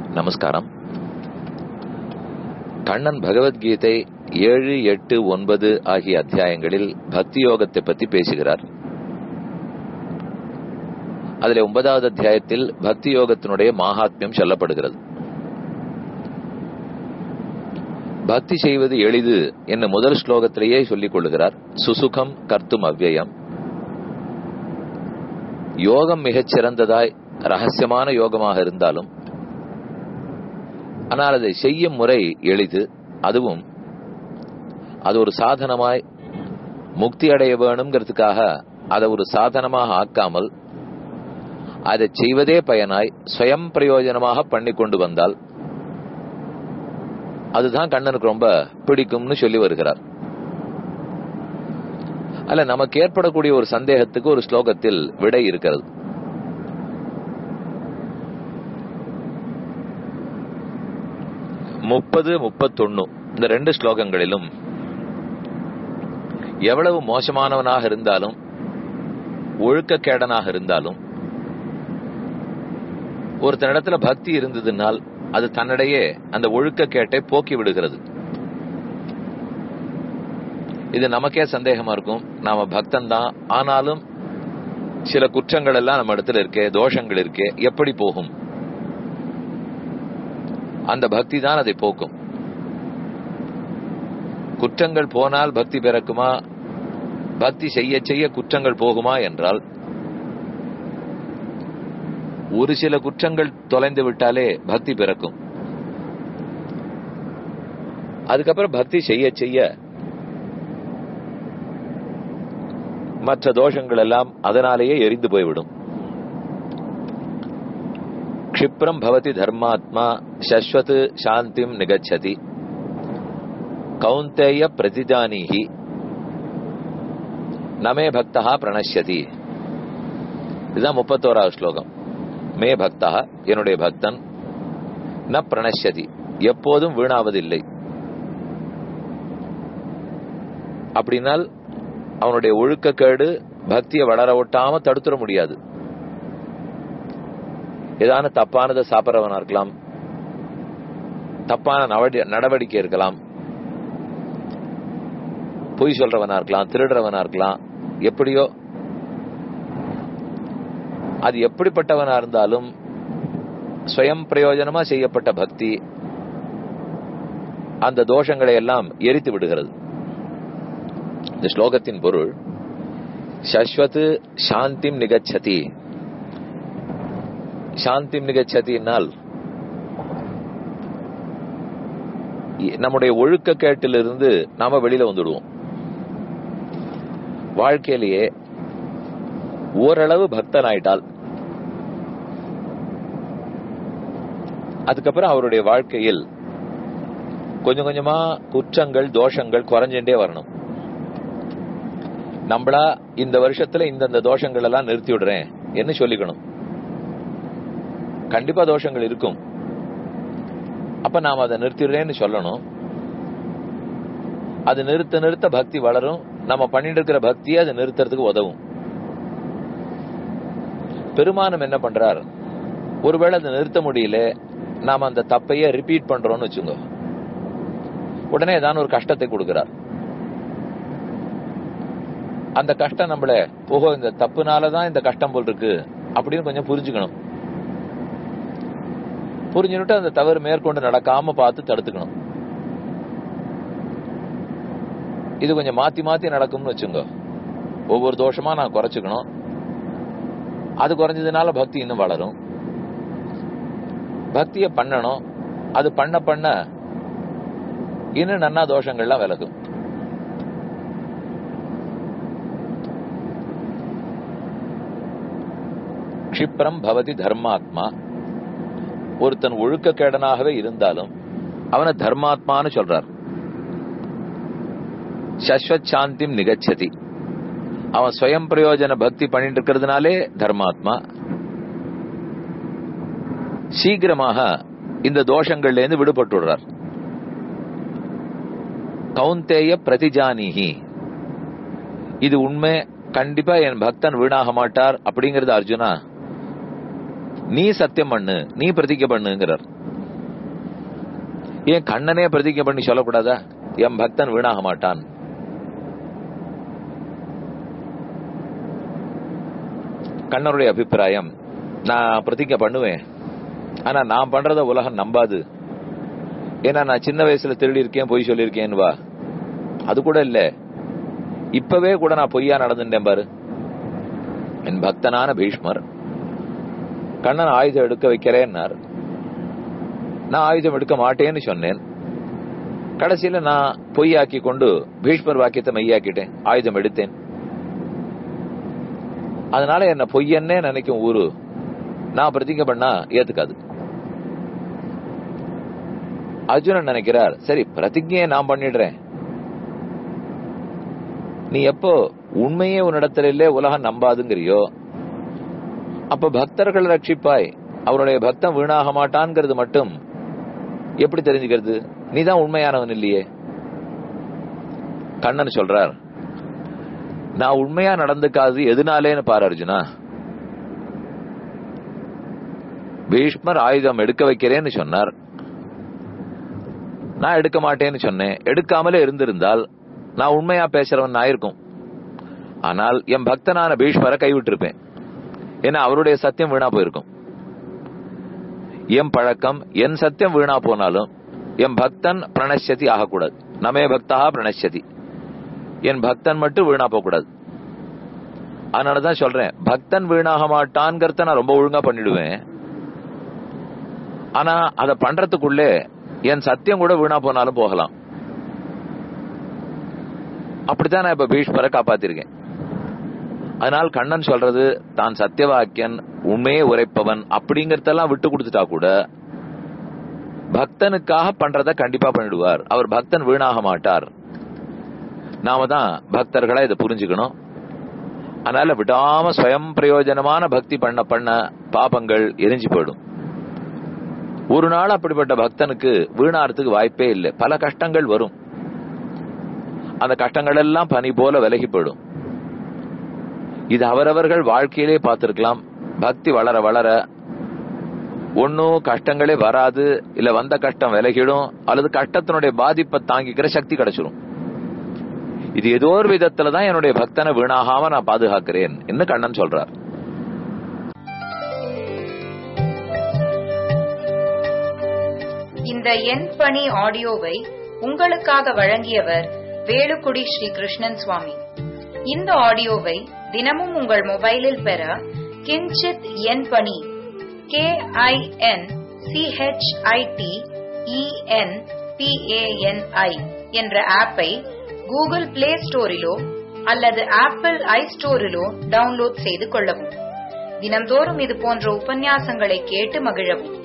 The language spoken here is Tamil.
நமஸ்காரம் கண்ணன் பகவத்கீதை ஏழு எட்டு ஒன்பது ஆகிய அத்தியாயங்களில் பக்தி யோகத்தை பற்றி பேசுகிறார் அதில் ஒன்பதாவது அத்தியாயத்தில் பக்தி யோகத்தினுடைய மகாத்மியம் சொல்லப்படுகிறது பக்தி செய்வது எளிது என்ன முதல் ஸ்லோகத்திலேயே சொல்லிக் கொள்ளுகிறார் சுசுகம் கர்த்தும் அவ்யயம் யோகம் மிகச் சிறந்ததாய் ரகசியமான யோகமாக இருந்தாலும் ஆனால் அதை செய்யும் முறை எளிது அதுவும் அது ஒரு சாதனமாய் முக்தி அடைய வேணுங்கிறதுக்காக அதை ஒரு சாதனமாக ஆக்காமல் அதை செய்வதே பயனாய் சுயம் பிரயோஜனமாக பண்ணி கொண்டு வந்தால் அதுதான் கண்ணனுக்கு ரொம்ப பிடிக்கும்னு சொல்லி வருகிறார் அல்ல நமக்கு ஏற்படக்கூடிய ஒரு சந்தேகத்துக்கு ஒரு ஸ்லோகத்தில் விடை இருக்கிறது முப்பது முப்பத்தொன்னு இந்த ரெண்டு ஸ்லோகங்களிலும் எவ்வளவு மோசமானவனாக இருந்தாலும் ஒழுக்கக்கேடனாக இருந்தாலும் ஒருத்தனிடத்துல பக்தி இருந்ததுனால் அது தன்னிடையே அந்த ஒழுக்கக்கேட்டை போக்கி விடுகிறது இது நமக்கே சந்தேகமா இருக்கும் நாம பக்தன் தான் ஆனாலும் சில குற்றங்கள் எல்லாம் நம்ம இடத்துல இருக்கே தோஷங்கள் இருக்கே எப்படி போகும் அந்த பக்தி தான் அதை போக்கும் குற்றங்கள் போனால் பக்தி பிறக்குமா பக்தி செய்ய செய்ய குற்றங்கள் போகுமா என்றால் ஒரு சில குற்றங்கள் தொலைந்து விட்டாலே பக்தி பிறக்கும் அதுக்கப்புறம் பக்தி செய்ய செய்ய மற்ற தோஷங்கள் எல்லாம் அதனாலேயே எரிந்து போய்விடும் க்ஷிப்ரம் பவதி தர்மாத்மா சஸ்வத் சாந்திம் நிகச்சதி கௌந்தேய பிரதிஜானீஹி நமே பக்தா பிரணஷ்யதி இதுதான் முப்பத்தோராவது ஸ்லோகம் மே பக்தா என்னுடைய பக்தன் ந பிரணஷ்யதி எப்போதும் வீணாவதில்லை அப்படின்னால் அவனுடைய ஒழுக்கக்கேடு பக்தியை வளர ஒட்டாம தடுத்துட முடியாது ஏதான தப்பானதை சாப்பிட்றவனா இருக்கலாம் தப்பான நடவடிக்கை இருக்கலாம் பொய் சொல்றவனா இருக்கலாம் திருடுறவனா இருக்கலாம் எப்படியோ அது எப்படிப்பட்டவனா இருந்தாலும் ஸ்வயம் பிரயோஜனமா செய்யப்பட்ட பக்தி அந்த தோஷங்களை எல்லாம் எரித்து விடுகிறது இந்த ஸ்லோகத்தின் பொருள் சஸ்வத் சாந்திம் நிகச்சதி சாந்திம் நிகச்சதினால் நம்முடைய ஒழுக்க கேட்டிலிருந்து நாம வெளியில வந்துடுவோம் வாழ்க்கையிலேயே ஓரளவு பக்தன் ஆயிட்டால் அதுக்கப்புறம் அவருடைய வாழ்க்கையில் கொஞ்சம் கொஞ்சமா குற்றங்கள் தோஷங்கள் குறைஞ்சுட்டே வரணும் நம்மளா இந்த வருஷத்துல இந்தந்த தோஷங்கள் எல்லாம் நிறுத்தி விடுறேன் என்ன சொல்லிக்கணும் கண்டிப்பா தோஷங்கள் இருக்கும் அப்ப நாம அதை நிறுத்திடுறேன்னு சொல்லணும் அது நிறுத்த நிறுத்த பக்தி வளரும் நம்ம பண்ணிட்டு இருக்கிற பக்தியை அதை நிறுத்துறதுக்கு உதவும் பெருமானம் என்ன பண்றார் ஒருவேளை அதை நிறுத்த முடியல நாம அந்த தப்பைய ரிப்பீட் பண்றோம்னு வச்சுங்க உடனே ஏதாவது ஒரு கஷ்டத்தை கொடுக்கிறார் அந்த கஷ்டம் நம்மள ஓஹோ இந்த தப்புனாலதான் இந்த கஷ்டம் போல் இருக்கு அப்படின்னு கொஞ்சம் புரிஞ்சுக்கணும் புரிஞ்சுட்டு அந்த தவறு மேற்கொண்டு நடக்காம பார்த்து தடுத்துக்கணும் இது கொஞ்சம் மாத்தி மாத்தி நடக்கும்னு வச்சுங்க ஒவ்வொரு தோஷமா நான் குறைச்சுக்கணும் அது குறைஞ்சதுனால பக்தி இன்னும் வளரும் பக்திய பண்ணணும் அது பண்ண பண்ண இன்னும் நன்னா தோஷங்கள்லாம் விலகும் க்ஷிப்ரம் பவதி தர்மாத்மா ஒருத்தன் ஒழுக்கக்கேடனாகவே இருந்தாலும் அவனை தர்மாத்மான்னு சொல்றார் சஸ்வத் சாந்திம் நிகச்சதி அவன் ஸ்வயம் பிரயோஜன பக்தி பண்ணிட்டு இருக்கிறதுனாலே தர்மாத்மா சீக்கிரமாக இந்த தோஷங்கள்ல இருந்து விடுபட்டுடுறார் கௌந்தேய பிரதிஜானிஹி இது உண்மை கண்டிப்பா என் பக்தன் வீணாக மாட்டார் அப்படிங்கறது அர்ஜுனா நீ சத்தியம் பண்ணு நீ பிரதிக்க பண்ணுங்கிறார் ஏன் கண்ணனே பிரதிஜை பண்ணி சொல்லக்கூடாதா என் பக்தன் வீணாக மாட்டான் கண்ணனுடைய அபிப்பிராயம் நான் பிரதிஜை பண்ணுவேன் ஆனா நான் பண்றத உலகம் நம்பாது ஏன்னா நான் சின்ன வயசுல திருடி இருக்கேன் பொய் சொல்லியிருக்கேன் வா அது கூட இல்ல இப்பவே கூட நான் பொய்யா நடந்துட்டேன் பாரு என் பக்தனான பீஷ்மர் கண்ணன் ஆயுதம் எடுக்க வைக்கிறேன்னார் நான் ஆயுதம் எடுக்க மாட்டேன்னு சொன்னேன் கடைசியில நான் பொய்யாக்கி கொண்டு பீஷ்மர் வாக்கியத்தை மெய்யாக்கிட்டேன் ஆயுதம் எடுத்தேன் அதனால என்ன பொய்யன்னே நினைக்கும் ஊரு நான் பிரதிங்க பண்ணா ஏத்துக்காது அர்ஜுனன் நினைக்கிறார் சரி பிரதிஜையை நான் பண்ணிடுறேன் நீ எப்போ உண்மையே உன்னிடத்துல இல்லே உலகம் நம்பாதுங்கிறியோ அப்ப பக்தர்கள் ரட்சிப்பாய் அவருடைய பக்தன் வீணாக மாட்டான்ங்கிறது மட்டும் எப்படி தெரிஞ்சுக்கிறது நீதான் உண்மையானவன் இல்லையே கண்ணன் சொல்றார் நான் உண்மையா நடந்துக்காது எதுனாலேன்னு பாரு அர்ஜுனா பீஷ்மர் ஆயுதம் எடுக்க வைக்கிறேன்னு சொன்னார் நான் எடுக்க மாட்டேன்னு சொன்னேன் எடுக்காமலே இருந்திருந்தால் நான் உண்மையா பேசுறவன் ஆயிருக்கும் ஆனால் என் பக்தனான பீஷ்மரை கைவிட்டிருப்பேன் ஏன்னா அவருடைய சத்தியம் வீணா போயிருக்கும் என் பழக்கம் என் சத்தியம் வீணா போனாலும் என் பக்தன் பிரணஷ்யதி ஆகக்கூடாது நமே பக்தா பிரணஷ்யதி என் பக்தன் மட்டும் வீணா போகக்கூடாது அதனாலதான் சொல்றேன் பக்தன் வீணாக மாட்டான்ங்கிறத நான் ரொம்ப ஒழுங்கா பண்ணிடுவேன் ஆனா அத பண்றதுக்குள்ளே என் சத்தியம் கூட வீணா போனாலும் போகலாம் அப்படித்தான் நான் இப்ப பீஷ்மரை காப்பாத்திருக்கேன் அதனால் கண்ணன் சொல்றது தான் சத்தியவாக்கியன் உண்மையே உரைப்பவன் அப்படிங்கறதெல்லாம் விட்டு கொடுத்துட்டா கூட பக்தனுக்காக பண்றத கண்டிப்பா பண்ணிடுவார் அவர் பக்தன் வீணாக மாட்டார் நாம தான் பக்தர்களா இதை புரிஞ்சுக்கணும் அதனால விடாம ஸ்வயம் பிரயோஜனமான பக்தி பண்ண பண்ண பாபங்கள் எரிஞ்சு போயிடும் ஒரு நாள் அப்படிப்பட்ட பக்தனுக்கு வீணாறதுக்கு வாய்ப்பே இல்லை பல கஷ்டங்கள் வரும் அந்த கஷ்டங்கள் எல்லாம் பனி போல விலகி போயிடும் இது அவரவர்கள் வாழ்க்கையிலே பார்த்திருக்கலாம் பக்தி வளர வளர ஒன்னும் கஷ்டங்களே வராது இல்ல வந்த கஷ்டம் விலகிடும் அல்லது கஷ்டத்தினுடைய பாதிப்பை தாங்கிக்கிற சக்தி கிடைச்சிடும் இது ஏதோ ஒரு விதத்துல தான் என்னுடைய பக்தனை வீணாகாம நான் பாதுகாக்கிறேன் என்று கண்ணன் சொல்றார் இந்த என் பணி ஆடியோவை உங்களுக்காக வழங்கியவர் வேலுக்குடி ஸ்ரீ கிருஷ்ணன் சுவாமி இந்த ஆடியோவை தினமும் உங்கள் மொபைலில் பெற கிஞ்சித் என் பணி கே ஐ என் சிஹெச்ஐடி இஎன் பிஏஎன்ஐ என்ற ஆப்பை கூகுள் பிளே ஸ்டோரிலோ அல்லது ஆப்பிள் ஐ ஸ்டோரிலோ டவுன்லோட் செய்து கொள்ளவும் தினம்தோறும் இது போன்ற உபன்யாசங்களை கேட்டு மகிழவும்